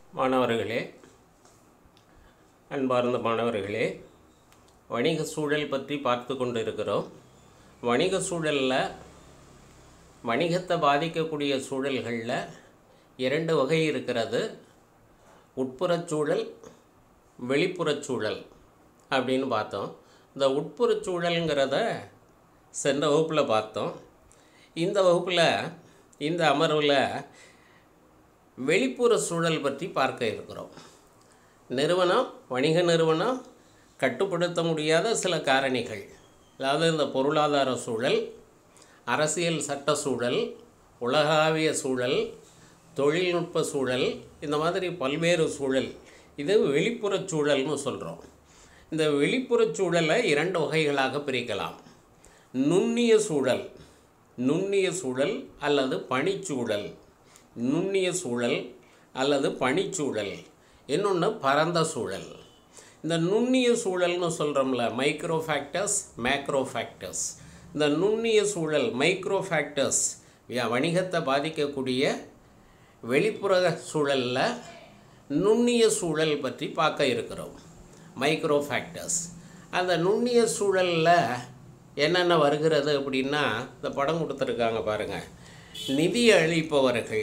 மாணவர்களே அன்பார்ந்த மாணவர்களே வணிக சூழல் பற்றி பார்த்து கொண்டு இருக்கிறோம் வணிக சூழலில் வணிகத்தை பாதிக்கக்கூடிய சூழல்களில் இரண்டு வகை இருக்கிறது உட்புறச் சூழல் வெளிப்புறச் சூழல் அப்படின்னு பார்த்தோம் இந்த உட்புறச் சூழலுங்கிறத சென்ற வகுப்பில் பார்த்தோம் இந்த வகுப்பில் இந்த அமர்வில் வெளிப்புற சூழல் பற்றி பார்க்க இருக்கிறோம் நிறுவனம் வணிக நிறுவனம் கட்டுப்படுத்த முடியாத சில காரணிகள் அதாவது இந்த பொருளாதார சூழல் அரசியல் சட்ட சூழல் உலகாவிய சூழல் தொழில்நுட்ப சூழல் இந்த மாதிரி பல்வேறு சூழல் இது வெளிப்புறச் சூழல்னு சொல்கிறோம் இந்த வெளிப்புறச் சூழலை இரண்டு வகைகளாக பிரிக்கலாம் நுண்ணிய சூழல் நுண்ணிய சூழல் அல்லது பனிச்சூழல் நுண்ணிய சூழல் அல்லது பனிச்சூழல் இன்னொன்று பரந்த சூழல் இந்த நுண்ணிய சூழல்னு சொல்கிறோம்ல மைக்ரோ ஃபேக்டர்ஸ் மேக்ரோ ஃபேக்டர்ஸ் இந்த நுண்ணிய சூழல் மைக்ரோ ஃபேக்டர்ஸ் வணிகத்தை பாதிக்கக்கூடிய வெளிப்புற சூழலில் நுண்ணிய சூழல் பற்றி பார்க்க இருக்கிறோம் மைக்ரோ ஃபேக்டர்ஸ் அந்த நுண்ணிய சூழலில் என்னென்ன வருகிறது அப்படின்னா இந்த படம் கொடுத்துருக்காங்க பாருங்கள் நிதி அளிப்பவர்கள்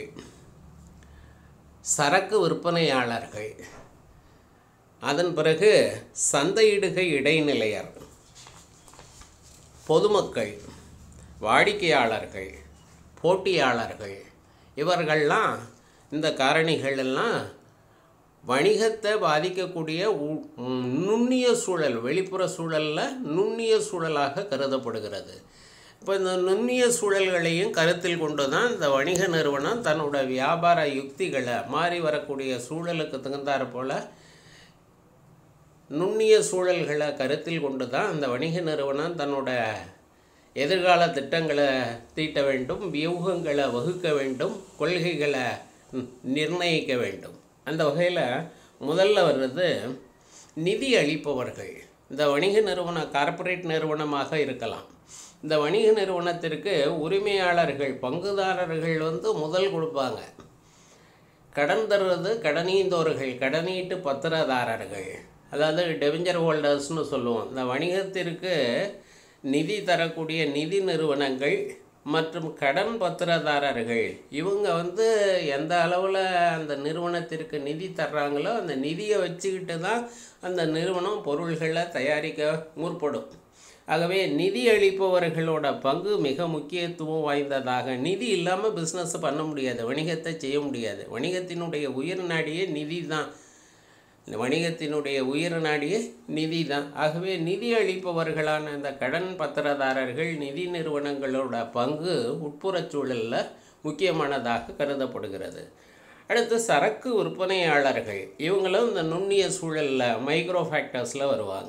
சரக்கு விற்பனையாளர்கள் அதன் பிறகு சந்தையிடுகை இடைநிலையர் பொதுமக்கள் வாடிக்கையாளர்கள் போட்டியாளர்கள் இவர்கள்லாம் இந்த காரணிகள் எல்லாம் வணிகத்தை பாதிக்கக்கூடிய உ- நுண்ணிய சூழல் வெளிப்புற சூழலில் நுண்ணிய சூழலாக கருதப்படுகிறது இப்போ இந்த நுண்ணிய சூழல்களையும் கருத்தில் கொண்டு தான் இந்த வணிக நிறுவனம் தன்னோட வியாபார யுக்திகளை மாறி வரக்கூடிய சூழலுக்கு தகுந்தாற் போல் நுண்ணிய சூழல்களை கருத்தில் கொண்டு தான் இந்த வணிக நிறுவனம் தன்னோட எதிர்கால திட்டங்களை தீட்ட வேண்டும் வியூகங்களை வகுக்க வேண்டும் கொள்கைகளை நி- நிர்ணயிக்க வேண்டும் அந்த வகையில் முதல்ல வர்றது நிதி அளிப்பவர்கள் இந்த வணிக நிறுவனம் கார்ப்பரேட் நிறுவனமாக இருக்கலாம் இந்த வணிக நிறுவனத்திற்கு உரிமையாளர்கள் பங்குதாரர்கள் வந்து முதல் கொடுப்பாங்க கடன் தருவது கடனீந்தோர்கள் கடனீட்டு பத்திரதாரர்கள் அதாவது டெவெஞ்சர் ஹோல்டர்ஸ்னு சொல்லுவோம் இந்த வணிகத்திற்கு நிதி தரக்கூடிய நிதி நிறுவனங்கள் மற்றும் கடன் பத்திரதாரர்கள் இவங்க வந்து எந்த அளவில் அந்த நிறுவனத்திற்கு நிதி தர்றாங்களோ அந்த நிதியை வச்சுக்கிட்டு தான் அந்த நிறுவனம் பொருள்களை தயாரிக்க முற்படும் ஆகவே நிதி அளிப்பவர்களோட பங்கு மிக முக்கியத்துவம் வாய்ந்ததாக நிதி இல்லாமல் பிஸ்னஸ் பண்ண முடியாது வணிகத்தை செய்ய முடியாது வணிகத்தினுடைய உயிர் நாடியே நிதி தான் இந்த வணிகத்தினுடைய உயிர் நாடியே நிதி தான் ஆகவே நிதி அளிப்பவர்களான இந்த கடன் பத்திரதாரர்கள் நிதி நிறுவனங்களோட பங்கு உட்புறச் சூழலில் முக்கியமானதாக கருதப்படுகிறது அடுத்து சரக்கு விற்பனையாளர்கள் இவங்களும் இந்த நுண்ணிய சூழலில் மைக்ரோ ஃபேக்டர்ஸில் வருவாங்க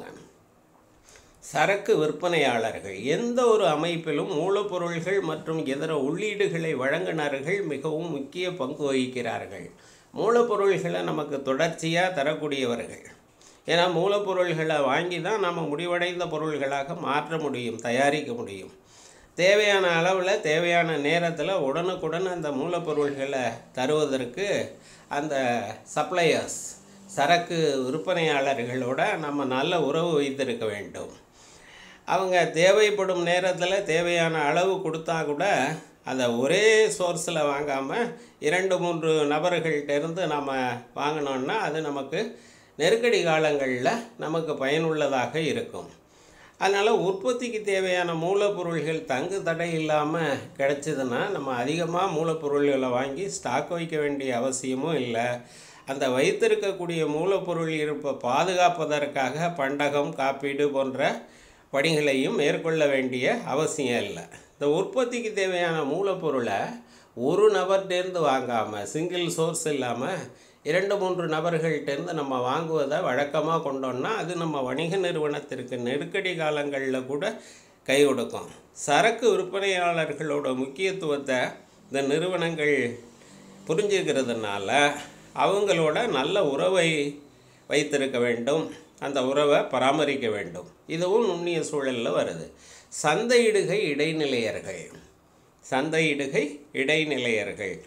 சரக்கு விற்பனையாளர்கள் எந்த ஒரு அமைப்பிலும் மூலப்பொருள்கள் மற்றும் இதர உள்ளீடுகளை வழங்குனர்கள் மிகவும் முக்கிய பங்கு வகிக்கிறார்கள் மூலப்பொருள்களை நமக்கு தொடர்ச்சியாக தரக்கூடியவர்கள் ஏன்னா மூலப்பொருள்களை வாங்கி தான் நம்ம முடிவடைந்த பொருள்களாக மாற்ற முடியும் தயாரிக்க முடியும் தேவையான அளவில் தேவையான நேரத்தில் உடனுக்குடன் அந்த மூலப்பொருள்களை தருவதற்கு அந்த சப்ளையர்ஸ் சரக்கு விற்பனையாளர்களோட நம்ம நல்ல உறவு வைத்திருக்க வேண்டும் அவங்க தேவைப்படும் நேரத்தில் தேவையான அளவு கொடுத்தா கூட அதை ஒரே சோர்ஸில் வாங்காமல் இரண்டு மூன்று நபர்கள்ட்ட இருந்து நம்ம வாங்கினோன்னா அது நமக்கு நெருக்கடி காலங்களில் நமக்கு பயனுள்ளதாக இருக்கும் அதனால் உற்பத்திக்கு தேவையான மூலப்பொருள்கள் தங்கு தடை இல்லாமல் கிடைச்சதுன்னா நம்ம அதிகமாக மூலப்பொருள்களை வாங்கி ஸ்டாக் வைக்க வேண்டிய அவசியமும் இல்லை அந்த வைத்திருக்கக்கூடிய மூலப்பொருள் இருப்பை பாதுகாப்பதற்காக பண்டகம் காப்பீடு போன்ற பணிகளையும் மேற்கொள்ள வேண்டிய அவசியம் இல்லை இந்த உற்பத்திக்கு தேவையான மூலப்பொருளை ஒரு நபர்கிட்டேருந்து வாங்காமல் சிங்கிள் சோர்ஸ் இல்லாமல் இரண்டு மூன்று நபர்கள்ட்டேருந்து நம்ம வாங்குவதை வழக்கமாக கொண்டோம்னா அது நம்ம வணிக நிறுவனத்திற்கு நெருக்கடி காலங்களில் கூட கை கொடுக்கும் சரக்கு விற்பனையாளர்களோட முக்கியத்துவத்தை இந்த நிறுவனங்கள் புரிஞ்சுக்கிறதுனால அவங்களோட நல்ல உறவை வைத்திருக்க வேண்டும் அந்த உறவை பராமரிக்க வேண்டும் இதுவும் நுண்ணிய சூழலில் வருது சந்தையிடுகை இடைநிலையர்கள் சந்தையிடுகை இடைநிலையர்கள்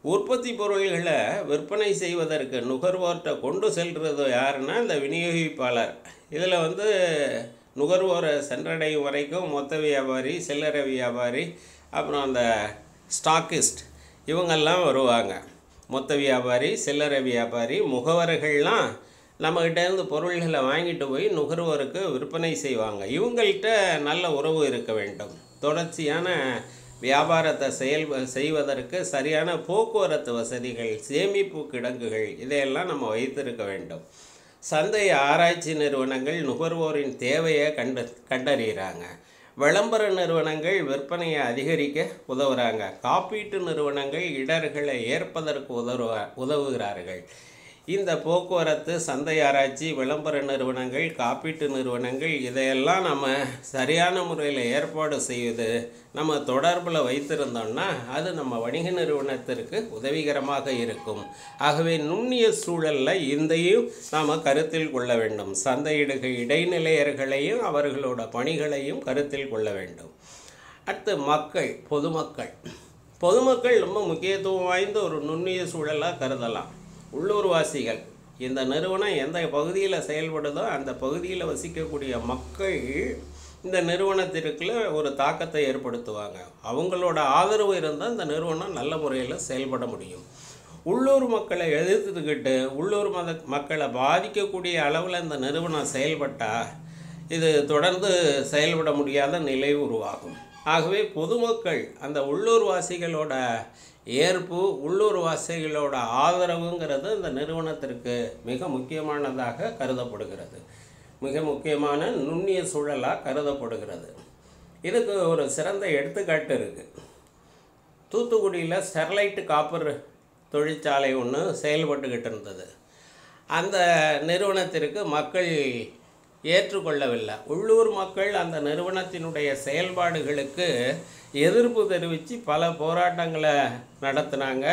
உற்பத்தி பொருள்களை விற்பனை செய்வதற்கு நுகர்வோர்கிட்ட கொண்டு செல்றது யாருன்னா இந்த விநியோகிப்பாளர் இதில் வந்து நுகர்வோரை சென்றடையும் வரைக்கும் மொத்த வியாபாரி சில்லறை வியாபாரி அப்புறம் அந்த ஸ்டாக்கிஸ்ட் இவங்கெல்லாம் வருவாங்க மொத்த வியாபாரி சில்லறை வியாபாரி முகவர்கள்லாம் நம்மகிட்டேருந்து பொருள்களை வாங்கிட்டு போய் நுகர்வோருக்கு விற்பனை செய்வாங்க இவங்கள்ட்ட நல்ல உறவு இருக்க வேண்டும் தொடர்ச்சியான வியாபாரத்தை செயல் செய்வதற்கு சரியான போக்குவரத்து வசதிகள் சேமிப்பு கிடங்குகள் இதையெல்லாம் நம்ம வைத்திருக்க வேண்டும் சந்தை ஆராய்ச்சி நிறுவனங்கள் நுகர்வோரின் தேவையை கண்டு கண்டறிகிறாங்க விளம்பர நிறுவனங்கள் விற்பனையை அதிகரிக்க உதவுறாங்க காப்பீட்டு நிறுவனங்கள் இடர்களை ஏற்பதற்கு உதவுவ உதவுகிறார்கள் இந்த போக்குவரத்து சந்தை ஆராய்ச்சி விளம்பர நிறுவனங்கள் காப்பீட்டு நிறுவனங்கள் இதையெல்லாம் நம்ம சரியான முறையில் ஏற்பாடு செய்வது நம்ம தொடர்பில் வைத்திருந்தோம்னா அது நம்ம வணிக நிறுவனத்திற்கு உதவிகரமாக இருக்கும் ஆகவே நுண்ணிய சூழலில் இந்தையும் நாம் கருத்தில் கொள்ள வேண்டும் சந்தையிடுகை இடைநிலையர்களையும் அவர்களோட பணிகளையும் கருத்தில் கொள்ள வேண்டும் அடுத்து மக்கள் பொதுமக்கள் பொதுமக்கள் ரொம்ப முக்கியத்துவம் வாய்ந்த ஒரு நுண்ணிய சூழலாக கருதலாம் உள்ளூர்வாசிகள் இந்த நிறுவனம் எந்த பகுதியில் செயல்படுதோ அந்த பகுதியில் வசிக்கக்கூடிய மக்கள் இந்த நிறுவனத்திற்குள்ள ஒரு தாக்கத்தை ஏற்படுத்துவாங்க அவங்களோட ஆதரவு இருந்தால் இந்த நிறுவனம் நல்ல முறையில் செயல்பட முடியும் உள்ளூர் மக்களை எதிர்த்துக்கிட்டு உள்ளூர் மத மக்களை பாதிக்கக்கூடிய அளவில் இந்த நிறுவனம் செயல்பட்டால் இது தொடர்ந்து செயல்பட முடியாத நிலை உருவாகும் ஆகவே பொதுமக்கள் அந்த உள்ளூர் வாசிகளோட ஏற்பு உள்ளூர் வாசிகளோட ஆதரவுங்கிறது இந்த நிறுவனத்திற்கு மிக முக்கியமானதாக கருதப்படுகிறது மிக முக்கியமான நுண்ணிய சூழலாக கருதப்படுகிறது இதுக்கு ஒரு சிறந்த எடுத்துக்காட்டு இருக்குது தூத்துக்குடியில் ஸ்டெர்லைட் காப்பர் தொழிற்சாலை ஒன்று செயல்பட்டுக்கிட்டு இருந்தது அந்த நிறுவனத்திற்கு மக்கள் ஏற்றுக்கொள்ளவில்லை உள்ளூர் மக்கள் அந்த நிறுவனத்தினுடைய செயல்பாடுகளுக்கு எதிர்ப்பு தெரிவித்து பல போராட்டங்களை நடத்தினாங்க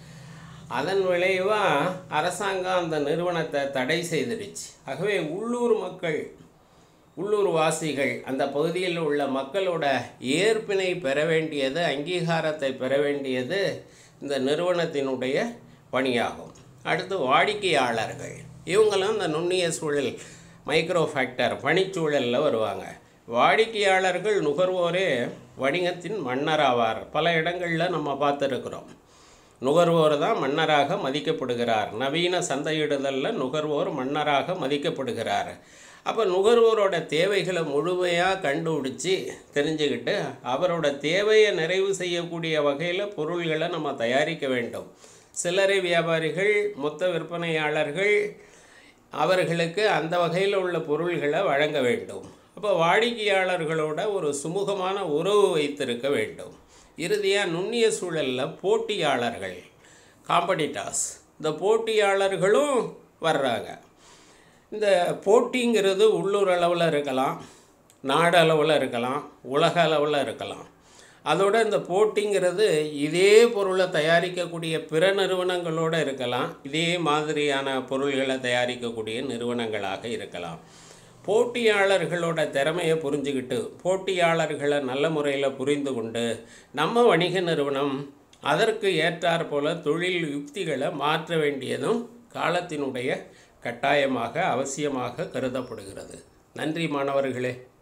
அதன் விளைவாக அரசாங்கம் அந்த நிறுவனத்தை தடை செய்திருச்சு ஆகவே உள்ளூர் மக்கள் உள்ளூர் வாசிகள் அந்த பகுதியில் உள்ள மக்களோட ஏற்பினை பெற வேண்டியது அங்கீகாரத்தை பெற வேண்டியது இந்த நிறுவனத்தினுடைய பணியாகும் அடுத்து வாடிக்கையாளர்கள் இவங்களும் இந்த நுண்ணிய சூழல் மைக்ரோ ஃபேக்டர் பணிச்சூழலில் வருவாங்க வாடிக்கையாளர்கள் நுகர்வோரே வணிகத்தின் மன்னராவார் பல இடங்களில் நம்ம பார்த்துருக்குறோம் நுகர்வோர் தான் மன்னராக மதிக்கப்படுகிறார் நவீன சந்தையிடுதலில் நுகர்வோர் மன்னராக மதிக்கப்படுகிறார் அப்போ நுகர்வோரோட தேவைகளை முழுமையாக கண்டுபிடிச்சி தெரிஞ்சுக்கிட்டு அவரோட தேவையை நிறைவு செய்யக்கூடிய வகையில் பொருள்களை நம்ம தயாரிக்க வேண்டும் சில்லறை வியாபாரிகள் மொத்த விற்பனையாளர்கள் அவர்களுக்கு அந்த வகையில் உள்ள பொருள்களை வழங்க வேண்டும் அப்போ வாடிக்கையாளர்களோட ஒரு சுமூகமான உறவு வைத்திருக்க வேண்டும் இறுதியாக நுண்ணிய சூழலில் போட்டியாளர்கள் காம்படிட்டாஸ் இந்த போட்டியாளர்களும் வர்றாங்க இந்த போட்டிங்கிறது உள்ளூர் அளவில் இருக்கலாம் நாடு அளவில் இருக்கலாம் உலக அளவில் இருக்கலாம் அதோட இந்த போட்டிங்கிறது இதே பொருளை தயாரிக்கக்கூடிய பிற நிறுவனங்களோடு இருக்கலாம் இதே மாதிரியான பொருள்களை தயாரிக்கக்கூடிய நிறுவனங்களாக இருக்கலாம் போட்டியாளர்களோட திறமையை புரிஞ்சுக்கிட்டு போட்டியாளர்களை நல்ல முறையில் புரிந்து கொண்டு நம்ம வணிக நிறுவனம் அதற்கு ஏற்றாற் போல தொழில் யுக்திகளை மாற்ற வேண்டியதும் காலத்தினுடைய கட்டாயமாக அவசியமாக கருதப்படுகிறது நன்றி மாணவர்களே